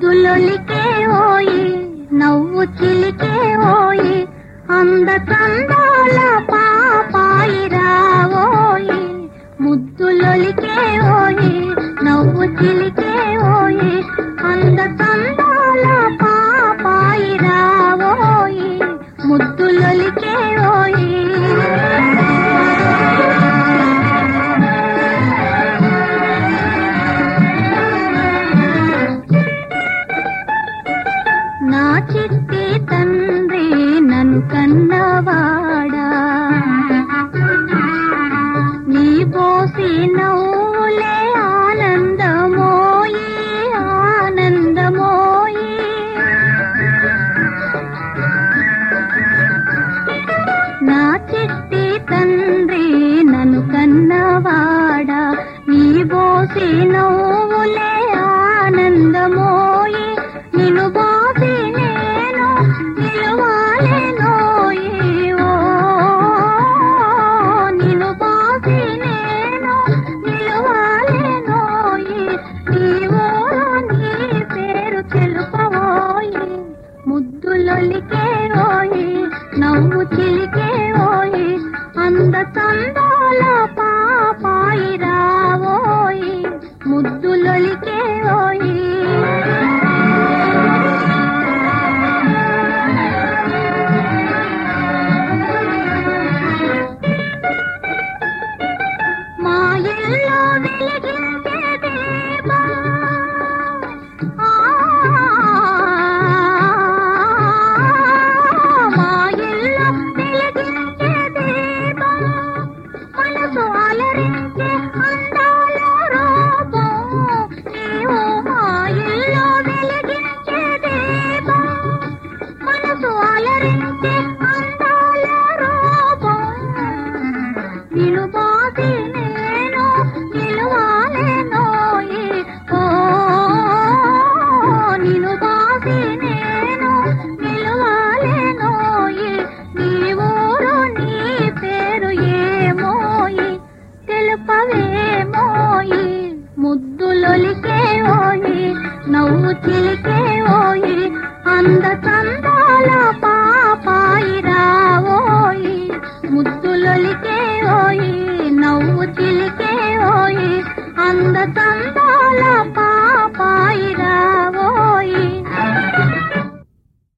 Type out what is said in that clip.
ముద్దులొలికే ఓయి నవ్వు చిలికే ఓయి అంద చందాల పాపాయి రావోయి ముద్దులొలికే ఓయి నవ్వు చిలికే ఓయి అంద చందాల పాపాయి రావోయి ముద్దులొలికే ఓయి నా చిట్టి తండ్రి నన్ను కన్నవాడా నీ పోసి నవ్వులే ఆనందమోయి ఆనందమోయి నా చిట్టి తండ్రి నన్ను కన్నవాడా నీ బోసి నవ్వులే ఆనందమోయి నిన్ను బాసి నేను నిలువాలెనోయి ఓ నిన్ను బాసి నేను నిలువాలెనోయి నీవో నీ పేరు తెలుపవోయి ముద్దులొలికే ఓయి నవ్వు చిలికే ఓయి అంద చందాల పాపాయి రావోయి ముద్దులొలికే ఓయి మా ఇల్లు వెలిగించే దీపం ఆ, మా ఇల్లు వెలిగించే దీపం మనసు అలరించే అందాల రూపం నీవు మా ఇల్లు వెలిగించే దీపం మనసు అలరించే అందాల రూపం నిలు బాసి నేను నిలువాలెనోయి ఓ నిలు బాసి నేను నిలువాలెనోయి నీ ఊరు నీ పేరు ఏమోయి తెలుపవేమోయి ముద్దులొలికే ఓయి నవ్వు చిలికే ఓయి అంద చందాల పాపాయి రావోయి ముద్దులొలికే ఓయి నవ్వు చిలికే ఓయి అంద చందా